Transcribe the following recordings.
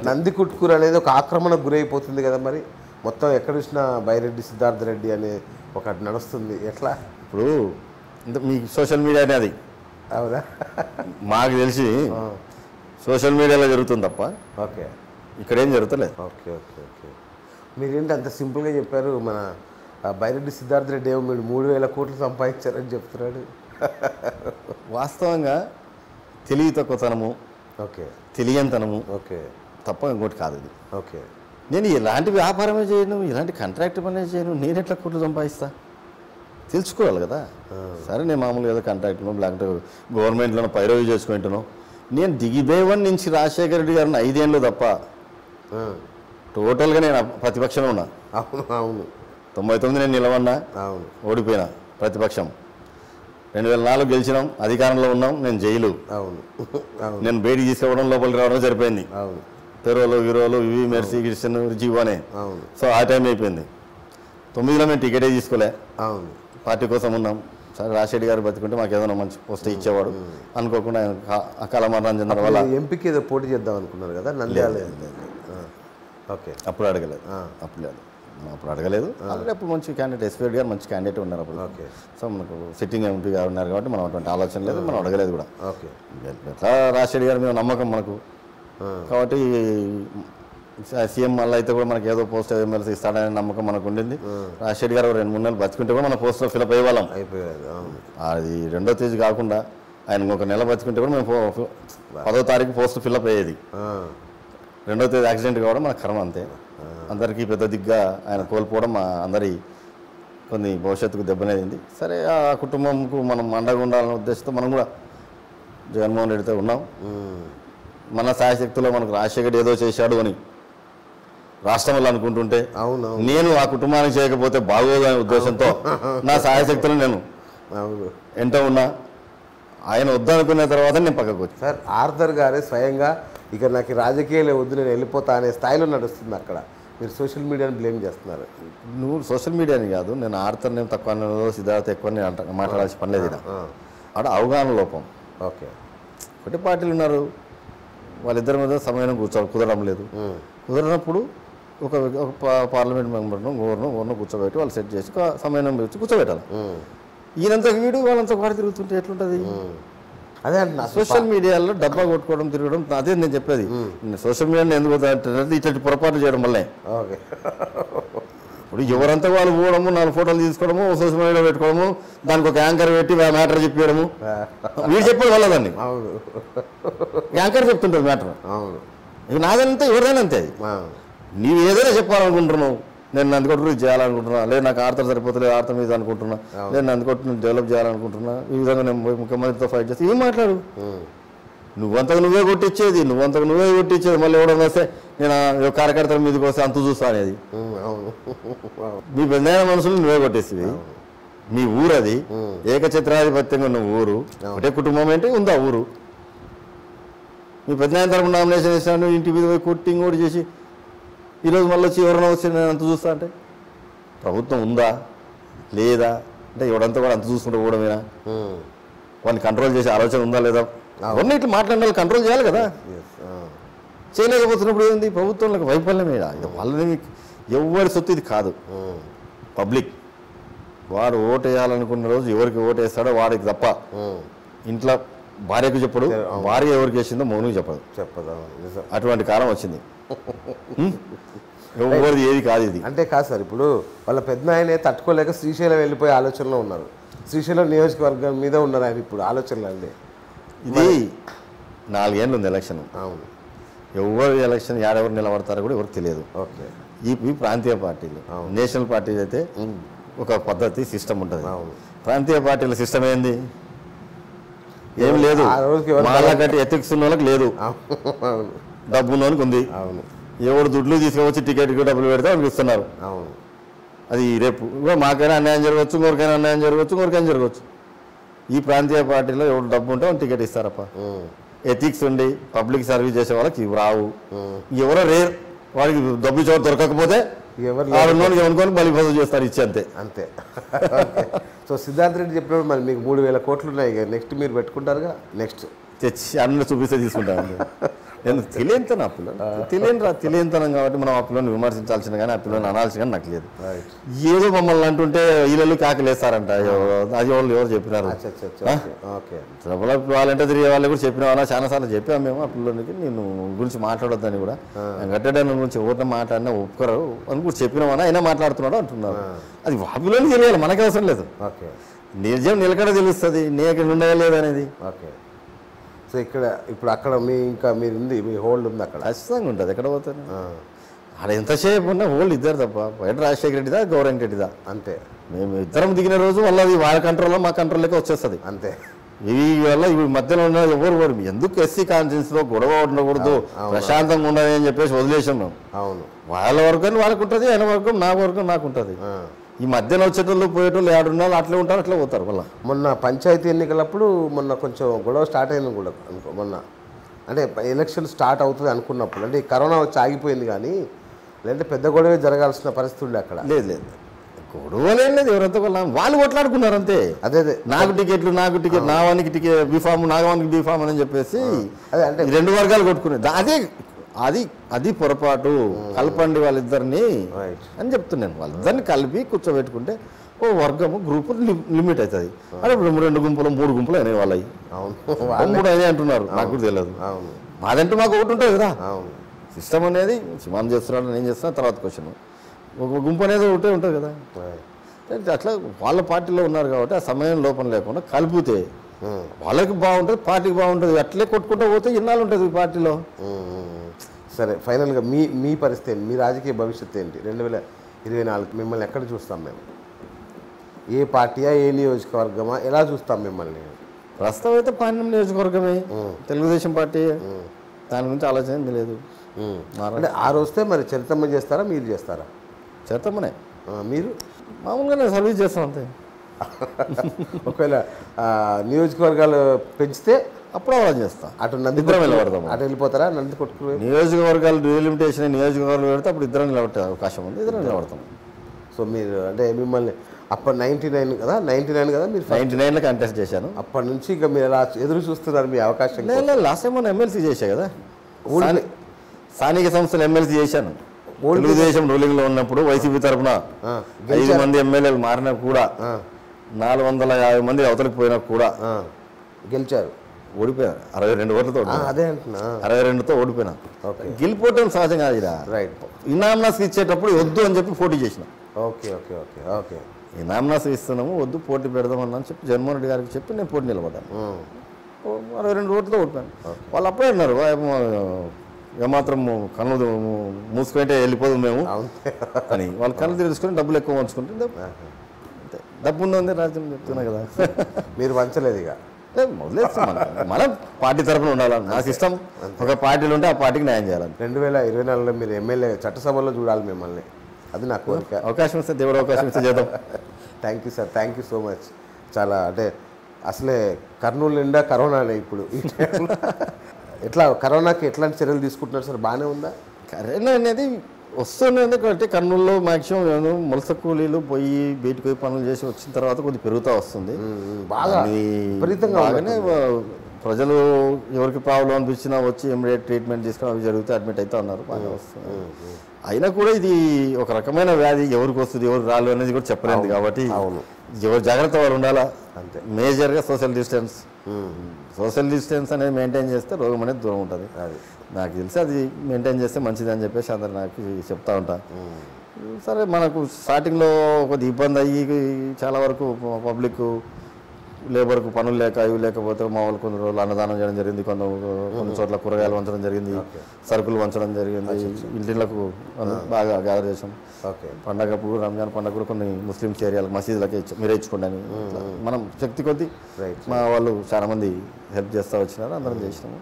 నంది కుట్కూరు అనేది ఒక ఆక్రమణకు గురైపోతుంది కదా మరి మొత్తం ఎక్కడ చూసినా బైరెడ్డి సిద్ధార్థ రెడ్డి అనే ఒకటి నడుస్తుంది ఎట్లా ఇప్పుడు ఇంత మీ సోషల్ మీడియానే అది అవునా మాకు తెలిసి సోషల్ మీడియాలో జరుగుతుంది తప్ప ఓకే ఇక్కడ ఏం జరుగుతలేదు ఓకే ఓకే ఓకే మీరేంటి అంత సింపుల్గా చెప్పారు మన ఆ బైరెడ్డి సిద్ధార్థ రెడ్డి ఏమో మీరు మూడు వేల కోట్లు సంపాదించారని చెప్తున్నాడు వాస్తవంగా తెలివి తక్కువతనము ఓకే తెలియంతనము ఓకే తప్ప ఇంకోటి కాదు ఇది ఓకే నేను ఇలాంటి వ్యాపారమే చేయను ఇలాంటి కాంట్రాక్ట్ పనే చేయను నేను ఎట్లా కోట్లు సంపాదిస్తా తెలుసుకోవాలి కదా సరే నేను మామూలుగా ఏదో కాంట్రాక్ట్ను లేకపోతే గవర్నమెంట్లో పైరవి చేసుకుంటున్నాను నేను దిగిదేవన్ నుంచి రాజశేఖర రెడ్డి గారిని ఐదేళ్ళు తప్ప ఆ, టోటల్గా నేను ప్రతిపక్షంలో ఉన్నా అవును అవును తొంభై తొమ్మిది నేను నిలవన్నా అవును ఓడిపోయినా ప్రతిపక్షం రెండు వేల నాలుగు గెలిచినాం అధికారంలో ఉన్నాం నేను జైలు అవును అవును నేను బయటికి తీసుకురావడం లోపలికి రావడం సరిపోయింది అవును పెరోలు గిరోలు ఇవి మెర్సీ గిరిసన్ జీవోనే అవును సో ఆ టైం అయిపోయింది తొమ్మిదిలో మేము టికెటే తీసుకోలే అవును పార్టీ కోసం ఉన్నాం సరే రాజశేఖర్ గారు బతుకుంటే మాకు ఏదైనా మంచి పోస్ట్ ఇచ్చేవాడు అనుకోకుండా ఆయన కా- అకాల మరణం చెందడం వల్ల ఎంపీకి ఏదో పోటీ చేద్దాం అనుకున్నారు కదా నంద్యాల ఆ, ఓకే అప్పుడు అడగలేదు అప్పుడు లేదు అప్పుడు అడగలేదు ఆల్రెడీ అప్పుడు మంచి క్యాండిడేట్ ఎస్పీ గారు మంచి క్యాండిడేట్ ఉన్నారు అప్పుడు ఓకే సో మనకు సిట్టింగ్ ఎంపీ గారు ఉన్నారు కాబట్టి మనం అటువంటి ఆలోచన లేదు మనం అడగలేదు కూడా ఓకే ఎట్లా రాజశేఖర్ గారి మీద నమ్మకం మనకు ఆ, కాబట్టి సీఎం మళ్ళీ అయితే కూడా మనకి ఏదో పోస్ట్ ఎమ్మెల్సీ ఇస్తాడనే నమ్మకం మనకు ఉండింది రాజశేఖర్ గారు రెండు మూడు నెలలు బతుకుంటే కూడా మన పోస్ట్లో ఫిలప్ అయ్యేవాళ్ళం అయిపోయారు అవును అది రెండో తేదీ కాకుండా ఆయన ఒక నెల బతుకుంటే కూడా మేము పో- పో- పదో తారీఖు పోస్ట్ ఫిలప్ అయ్యేది ఆ, రెండో తేదీ యాక్సిడెంట్ కావడం మన కర్మ అంతే అందరికీ పెద్ద దిగ్గా ఆయన కోల్పోవడం మా అందరి కొన్ని భవిష్యత్తుకు దెబ్బనేది సరే ఆ కుటుంబంకు మనం అండగా ఉండాలనే ఉద్దేశంతో మనం కూడా జగన్మోహన్ రెడ్డితో ఉన్నాం ఉమ్, మన సాయశక్తిలో మనకు రాజశేఖర్ ఏదో చేశాడు అని రాష్ట్రంలో అనుకుంటుంటే అవును అవును నేను ఆ కుటుంబానికి చేయకపోతే బాగోదు అనే ఉద్దేశంతో నా సాయశక్తులు నేను అవును ఎంట ఉన్నా ఆయన వద్దనుకున్న తర్వాత నేను పక్కకు వచ్చాను సార్ ఆర్థర్ గారే స్వయంగా ఇక నాకు ఈ రాజకీయాలే వద్దు నేను వెళ్ళిపోతా అనే స్థాయిలో నడుస్తుంది అక్కడ మీరు సోషల్ మీడియాని బ్లేమ్ చేస్తున్నారు నువ్వు సోషల్ మీడియాని కాదు నేను ఆడతాను నేను తక్కువ అన్నాను, సిద్ధార్థ ఎక్కువ అని అంట మాట్లాడాల్సిన పని లేదు ఈడ. ఆ, ఆడ అవగాహన లోపం ఓకే ఒకటి పార్టీలు ఉన్నారు వాళ్ళిద్దరి మీద సమయం కూర్చో కుదరడం లేదు ఉమ్, కుదరనప్పుడు ఒక ఒక పా- పార్లమెంట్ మెంబర్ను గవర్నర్ గవర్నర్ కూర్చోబెట్టి వాళ్ళు సెట్ చేసి ఒక సమయం పెట్టి కూర్చోబెట్టాలి ఉమ్, ఈయనంత వీడు వాళ్ళంతా వాడు తిరుగుతుంటే ఎట్లుంటుంది ఉమ్. అదే అంటున్నా అసలు సోషల్ మీడియాలో డబ్బా కొట్టుకోవడం తిరగడం అదే నేను చెప్పేది సోషల్ మీడియాని ఎందుకు వద్దంటున్నది ఇట్లాంటి పొరపాటు చేయడం వల్లే ఓకే ఇప్పుడు ఎవరంతా వాళ్ళు పోవడము నాలుగు ఫోటోలు తీసుకోవడము సోషల్ మీడియాలో పెట్టుకోవడము దానికి ఒక యాంకర్ పెట్టి మ్యాటర్ చెప్పేయడము వీడు చెప్పేది వల్ల దాన్ని అవును యాంకర్ చెప్తుంటారు మ్యాటర్ అవును ఇక నాదంతా ఎవరిదైనా అంతే అది ఆ, నీవు ఏదైనా చెప్పాలనుకుంటున్నావు నేను నందికొట్టు గురించి చేయాలనుకుంటున్నా లేదు నాకు ఆడతారు సరిపోతలేదు ఆడతాం మీద అనుకుంటున్నా లేదు నందికొట్టు నేను డెవలప్ చేయాలనుకుంటున్నా ఈ విధంగా నేను పోయి ముఖ్యమంత్రితో ఫైట్ చేస్తే ఏం మాట్లాడు ఉమ్, నువ్వంతకు నువ్వే కొట్టించేది నువ్వంతకు నువ్వే కొట్టించేది మళ్ళీ ఎవడన్నా వస్తే నేను ఆ కార్యకర్తల మీదకి వస్తే అంత చూస్తా అనేది ఉమ్, అవును అవును. మీ పెద్దైన మనుషులు నువ్వే కొట్టేసివి మీ ఊరు అది ఏకఛత్రాధిపత్యంగా ఉన్న ఊరు ఒకటే కుటుంబం అంటే ఉందా ఊరు మీ పెద్ద తరపు నామినేషన్ ఇస్తాను ఇంటి మీద పోయి కొట్టింగ్ కూడా చేసి ఈరోజు మళ్ళీ వచ్చి ఎవరైనా వచ్చి నేను అంత చూస్తా అంటే ప్రభుత్వం ఉందా లేదా అంటే ఎవడంతా కూడా అంత చూసుకుంటూ పోవడమేనా ఉమ్, వాడిని కంట్రోల్ చేసే ఆలోచన ఉందా లేదా ఎవరిని ఇట్లా మాట్లాడిన వాళ్ళు కంట్రోల్ చేయాలి కదా yes, ఆ, చేయలేకపోతున్నప్పుడు ఏంది ప్రభుత్వంలో వైఫల్యమే ఇది వాళ్ళని మీకు ఎవరి సొత్తు ఇది కాదు ఉమ్, పబ్లిక్ వాడు ఓటు వేయాలనుకున్న రోజు ఎవరికి ఓటు వేస్తాడో వాడికి తప్ప ఉమ్. ఇంట్లో భార్యకు చెప్పడు భార్య ఎవరికి వేసిందో మౌనికి చెప్పదు చెప్పదా నిజం అటువంటి కాలం వచ్చింది హ్మ్? ఎవరిది ఏది కాదు ఇది అంటే కాదు సార్ ఇప్పుడు వాళ్ళ పెద్ద ఆయనే తట్టుకోలేక శ్రీశైలం వెళ్ళిపోయే ఆలోచనలో ఉన్నారు శ్రీశైలం నియోజకవర్గం మీద ఉన్నారు ఆయన ఇప్పుడు ఆలోచనలు అండి ఇది నాలుగేళ్ళు ఉంది ఎలక్షన్ అవును ఎవరు ఎలక్షన్ ఎవరు నిలబడతారో కూడా ఎవరికి తెలియదు ఓకే ఈ ఈ ప్రాంతీయ పార్టీలు నేషనల్ పార్టీలు అయితే ఒక పద్ధతి సిస్టమ్ ఉంటుంది అవును. ప్రాంతీయ పార్టీల సిస్టమ్ ఏంది ఏం లేదు ఆ రోజుకి ఎవరు వాళ్ళకంటే ఎథిక్స్ ఉన్న వాళ్ళకి లేదు అవును డబ్బు ఉన్నోనికి ఉంది అవును ఎవడు దుడ్లు తీసుకువచ్చి టికెట్కి డబ్బులు పెడితే వాళ్ళకి ఇస్తున్నారు అవును అది రేపు ఇగో మాకైనా అన్యాయం జరగవచ్చు ఇంకొకరికైనా అన్యాయం జరగవచ్చు ఇంకొకరికైనా జరగవచ్చు ఈ ప్రాంతీయ పార్టీలో ఎవడు డబ్బు ఉంటే వాళ్ళు టికెట్ ఇస్తారప్ప ఉమ్, ఎథిక్స్ ఉండి పబ్లిక్ సర్వీస్ చేసే వాళ్ళకి ఇవి రావు ఎవరో రేర్ వాడికి డబ్బు చోటు దొరకకపోతే ఎవరు ఆడున్నోనికి అనుకొని బలిపదం చేస్తారు ఇచ్చి అంతే అంతే ఓకే. సో సిద్ధార్థ రెడ్డి చెప్పినప్పుడు మరి మీకు మూడు వేల కోట్లు ఉన్నాయి ఇక నెక్స్ట్ మీరు పెట్టుకుంటారుగా నెక్స్ట్ తెచ్చి అన్ని చూపిస్తే తీసుకుంటాను నేను తెలియనితనం ఆ పిల్లలు తెలియని రా తెలియనితనం కాబట్టి మనం ఆ పిల్లని విమర్శించాల్సిన కానీ ఆ పిల్లని అనాల్సిన కానీ నాకు లేదు రైట్ ఏదో మమ్మల్ని అంటుంటే వీళ్ళు కాకలేస్తారంట ఎవరో- అది వాళ్ళు ఎవరు చెప్పినారు అచ్చా అచ్చా అచ్చా ఓకే డబ్బుల వాళ్ళంటే తిరిగే వాళ్ళు కూడా చెప్పిన వాళ్ళ చాలా సార్లు చెప్పాము మేము ఆ పిల్లలకి నేను గురించి మాట్లాడొద్దని కూడా గట్టడం గురించి ఎవరిని మాట్లాడినా ఒప్పుకోరు అని కూడా చెప్పినామని అయినా మాట్లాడుతున్నాడు అంటున్నారు అది ఆ పిల్లలకి తెలియాలి మనకి అవసరం లేదు ఓకే నిజం నిలకడ తెలుస్తుంది నీ ఇక్కడ ఉండలేదు అనేది ఓకే సో ఇక్కడ ఇప్పుడు అక్కడ మీ ఇంకా మీరు ఉంది మీ హోల్డ్ ఉంది అక్కడ ఖచ్చితంగా ఉంటుంది ఎక్కడ పోతాను ఆ, ఆడ ఎంతసేపు ఉన్నా వాళ్ళు ఇద్దరు తప్ప బయట రాజశేఖర రెడ్డిదా గౌరంగ రెడ్డిదా అంతే మేము ఇద్దరం దిగిన రోజు వాళ్ళది వాళ్ళ కంట్రోల్లో మా కంట్రోల్లోకి వచ్చేస్తుంది అంతే ఇవి వల్ల ఇవి మధ్యలో ఉన్న ఎవరు వారు ఎందుకు ఎస్సీ కాన్ఫరెన్స్ లో గొడవ ఉండకూడదు ప్రశాంతంగా ఉండాలి అని చెప్పేసి వదిలేసాం మేము అవును వాళ్ళ వర్గం వాళ్ళకు ఉంటుంది ఆయన వర్గం నా వర్గం నాకు ఉంటుంది ఆ. ఈ మధ్యలో వచ్చేటోళ్ళు పోయేటోళ్ళు ఏడున్న వాళ్ళు అట్లే ఉంటారు అట్లే పోతారు వాళ్ళ మొన్న పంచాయతీ ఎన్నికలప్పుడు మొన్న కొంచెం గొడవ స్టార్ట్ అయింది కూడా అనుకో మొన్న అంటే ఎలక్షన్ స్టార్ట్ అవుతుంది అనుకున్నప్పుడు అంటే ఈ కరోనా వచ్చి ఆగిపోయింది కానీ లేదంటే పెద్ద గొడవే జరగాల్సిన పరిస్థితి ఉండే అక్కడ లేదు లేదు గొడవలేం లేదు ఎవరంతా వాళ్ళ వాళ్ళు కొట్లాడుకున్నారు అంతే అదే అదే నాకు టికెట్లు నాకు టికెట్ నా వానికి టికెట్ బీఫామ్ నా వానికి బీఫామ్ అని చెప్పేసి అదే అంటే ఈ రెండు వర్గాలు కొట్టుకునేది అదే అది అది పొరపాటు కలపండి వాళ్ళిద్దరిని రైట్ అని చెప్తున్నాను వాళ్ళిద్దరిని కలిపి కూర్చోబెట్టుకుంటే ఓ వర్గము గ్రూపు లి- లిమిట్ అవుతుంది అంటే ఇప్పుడు రెండు గుంపులు మూడు గుంపులు అయినాయి వాళ్ళవి అవును ఓ మూడు అయినాయి అంటున్నారు నాకు కూడా తెలియదు అవును మాదంటూ మాకు ఒకటి ఉంటుంది కదా అవును సిస్టమ్ అనేది సినిమాలు చేస్తున్నాడు నేను చేస్తున్నా తర్వాత క్వశ్చన్ ఒక గుంపు అనేది ఒకటే ఉంటుంది కదా రైట్ అంటే అట్లా వాళ్ళ పార్టీలో ఉన్నారు కాబట్టి ఆ సమయం లోపం లేకుండా కలిపితే ఉమ్, వాళ్ళకి బాగుంటుంది పార్టీకి బాగుంటుంది అట్లే కొట్టుకుంటూ పోతే ఇన్నాళ్ళు ఉంటుంది ఈ పార్టీలో ఉమ్, ఉమ్. సరే ఫైనల్గా మీ మీ పరిస్థితి ఏంటి మీ రాజకీయ భవిష్యత్తు ఏంటి రెండు వేల ఇరవై నాలుగు మిమ్మల్ని ఎక్కడ చూస్తాం మేము ఏ పార్టీయా ఏ నియోజకవర్గమా ఎలా చూస్తాం మిమ్మల్ని ప్రస్తుతం అయితే పాండ్యం నియోజకవర్గమే తెలుగుదేశం పార్టీ దాని గురించి ఆలోచన ఏమీ లేదు ఉమ్. నారా- అంటే ఆ రోజుతే మరి చరితమ్మ చేస్తారా మీరు చేస్తారా చేస్తామనే ఆ, మీరు మామూలుగానే సర్వీస్ చేస్తాం అంతే ఒకవేళ ఆ, నియోజకవర్గాలు పెంచితే అప్పుడు ఆలోచన చేస్తాం అటు నంది ఇద్దరం కొట్టుకు- నిలబడదాం. అటు వెళ్ళిపోతారా నంది కొట్టుకుని నియోజకవర్గాలు రిలిమిటేషన్ నియోజకవర్గాలు పెడితే అప్పుడు ఇద్దరం నిలబట్టే అవకాశం ఉంది ఇద్దరం నిలబడతాం సో మీరు అంటే మిమ్మల్ని అప్పటి నైంటీ నైన్ కదా నైంటీ నైన్ కదా మీరు first- నైన్టీ నైన్లో కంటెస్ట్ చేశాను అప్పటి నుంచి ఇక మీరు ఎలా ఎదురు చూస్తున్నారు మీ అవకాశం కోసం? లేదు లాస్ట్ టైం మనం ఎమ్మెల్సీ చేశా కదా స్థాని- స్థానిక సంస్థలు ఎమ్మెల్సీ చేశాను తెలుగుదేశం రూలింగ్లో ఉన్నప్పుడు వైసీపీ తరఫున ఆ, ఐదు మంది ఎమ్మెల్యేలు మారినా కూడా ఆ, నాలుగు వందల యాభై మంది అవతలికి పోయినా కూడా ఆ, గెలిచారు ఓడిపోయాను అరవై రెండు ఓట్లతో ఆ, ఓడిపోయాను. అదే అంటున్నా అరవై రెండుతో ఓడిపోయినా ఓకే గెలిపోవటం సహజం కాదు ఇలా రైట్ ఇనామినాస్ ఇచ్చేటప్పుడు వద్దు అని చెప్పి పోటీ చేసిన ఓకే ఓకే ఓకే ఓకే ఇనామినాస్ ఇస్తున్నాము వద్దు పోటీ పెడదామని అని చెప్పి జగన్మోహన్ రెడ్డి గారికి చెప్పి నేను పోటీ నిలబడ్డాను ఉమ్, ఓ అరవై రెండు ఓట్లతో ఓడిపోయాను వాళ్ళు అప్పుడే అన్నారు "వా, ఏమో, ఏమాత్రం కన్ను మూసుకుంటే వెళ్ళిపోదు మేము అవును అని వాళ్ళు కళ్ళు తెలుసుకొని డబ్బులు ఎక్కువ పంచుకుంటే డబ్బు- అంతే. డబ్బు ఉందని రాజ్యం చెప్తున్నా కదా మీరు వంచలేదు ఇక లేదు, వదిలేస్తాం మనం. మనం పార్టీ తరఫున ఉండాలని నాకు ఇష్టం ఒక పార్టీలు ఉంటే ఆ పార్టీకి న్యాయం చేయాలని రెండు వేల ఇరవై నాలుగులో మీరు ఎమ్మెల్యే చట్టసభలో చూడాలి మిమ్మల్ని అది నా కోరిక అవకాశం ఇస్తే దేవుడు అవకాశం ఇస్తే చేద్దాం thank you sir thank you so much చాలా అంటే అసలే కర్నూలు నిండా కరోనానే ఇప్పుడు ఈ టైంలో. ఎట్లా కరోనాకి ఎట్లాంటి చర్యలు తీసుకుంటున్నారు సార్ బాగానే ఉందా కరోనా అనేది వస్తుంది కాబట్టి కర్నూలులో మాక్సిమం ములస కూలీలు పోయి బయటకు పోయి పనులు చేసి వచ్చిన తర్వాత కొద్దిగా పెరుగుతూ వస్తుంది ఉమ్, బాగా అది విపరీతంగా బాగానే వా- ప్రజలు ఎవరికి ప్రాబ్లం అనిపించినా వచ్చి ఇమీడియట్ ట్రీట్మెంట్ తీసుకుని అవి జరిగితే అడ్మిట్ అవుతా ఉన్నారు బాగా వస్తుంది అయినా కూడా ఇది ఒక రకమైన వ్యాధి ఎవరికి వస్తుంది ఎవరికి రాలు అనేది కూడా చెప్పలేదు కాబట్టి అవును. ఎవరు జాగ్రత్త వాళ్ళు ఉండాలా అంతే. మేజర్గా social distance um, social distance అనేది మెయింటైన్ చేస్తే రోగం అనేది దూరం ఉంటుంది అది నాకు తెలిసి అది మెయింటైన్ చేస్తే మంచిది అని చెప్పేసి అందరు నాకు చెప్తా ఉంటా సరే మనకు స్టార్టింగ్లో కొద్ది ఇబ్బంది అయ్యి చాలా వరకు పబ్లిక్ లేబర్కు పనులు లేక ఇవి లేకపోతే మా వాళ్ళు కొన్ని రోజులు అన్నదానం చేయడం జరిగింది కొంత కొన్ని చోట్ల కూరగాయలు వంచడం జరిగింది సరుకులు వంచడం జరిగింది ఇంటిలకు బాగా గ్యాదర్ చేసాం ఓకే పండగప్పుడు రంజాన్ పండగ కూడా కొన్ని ముస్లిమ్స్ ఏరియాలకు మసీదులకి ఇచ్చి మీరే ఇచ్చుకోండి అని ఇట్లా మనం శక్తి కొద్దీ రైట్ మా వాళ్ళు చాలా మంది హెల్ప్ చేస్తూ వచ్చినారు అందరం చేసినాము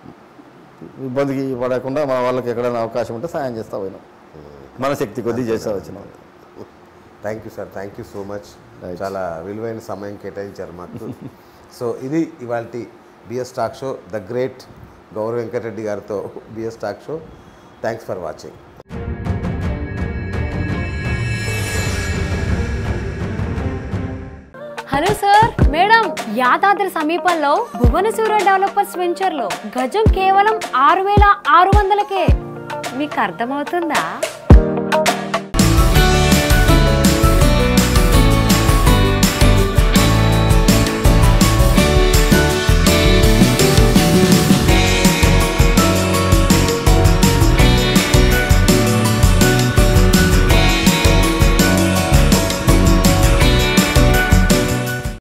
ఇబ్బందికి పడకుండా మా వాళ్ళకి ఎక్కడైనా అవకాశం ఉంటే సాయం చేస్తూ పోయినాం మన శక్తి కొద్దీ చేస్తూ వచ్చినాం thank you sir thank you so much Right. చాలా విలువైన సమయం కేటాయించారు మాకు సో ఇది ఇవాళ BS talk show the great గౌరవ్ వెంకటరెడ్డి గారితో BS talk show thanks for watching hello sir madam Yadadri సమీపంలో భువనసూర డెవలపర్స్ వెంచర్ లో గజం కేవలం ఆరు వేల ఆరు వందలకే మీకు అర్థమవుతుందా